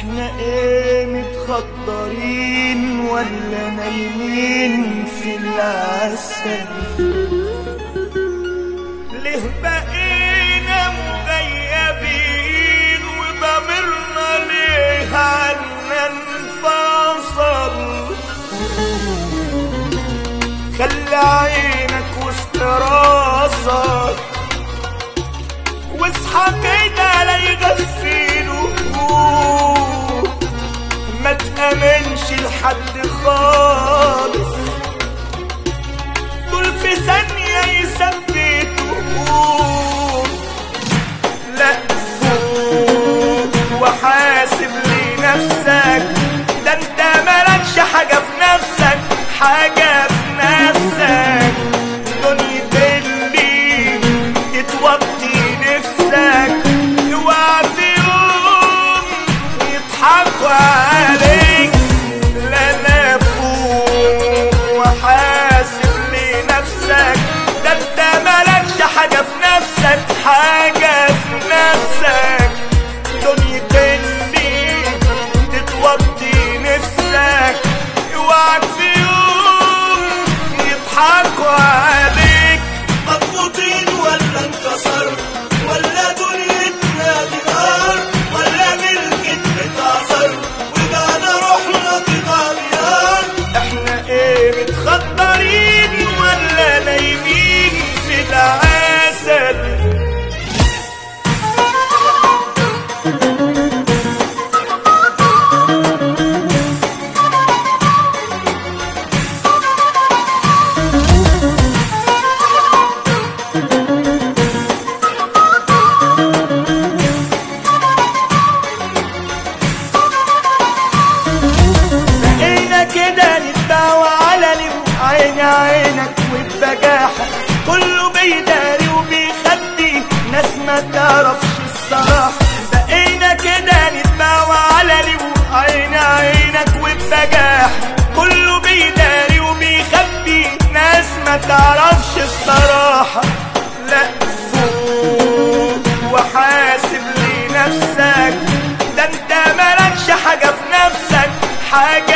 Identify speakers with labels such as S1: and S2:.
S1: احنا ايه متخدرين ولا نايمين في العسل ليه بقينا مغيبين وضميرنا ليه عنا انفصل خلي عينك وسط راسك واصحى كده لا يغفلوا ما تأمنش لحد خالص دول في ثانية يثبتوا لا فوق وحاسب لنفسك ده انت مالكش حاجة في نفسك حاجة في نفسك دنيا اللي تتوطي نفسك اوعى في يوم يضحكوا عليك لا لا فوق وحاسب لنفسك ده انت مالكش حاجة في نفسك حاجة في نفسك دنيا اللي تتوطي نفسك اوعك في يوم يضحكوا عليك
S2: مضغوطين ولا انكسر ولا دنيتنا دي نار ولا ملكت بتعذر وبقى روحنا تتغير
S1: احنا ايه متخدرين ولا نايمين في العسل بقينا كده نتباوى علني وعيني عينك والبجاحة كله بيداري وبيخبي ناس ما تعرفش الصراحة بقينا كده نتباوى علني وعيني عينك والبجاحة كله بيداري وبيخبي ناس ما تعرفش الصراحة لا فوق وحاسب لنفسك ده انت مالكش حاجة في نفسك حاجة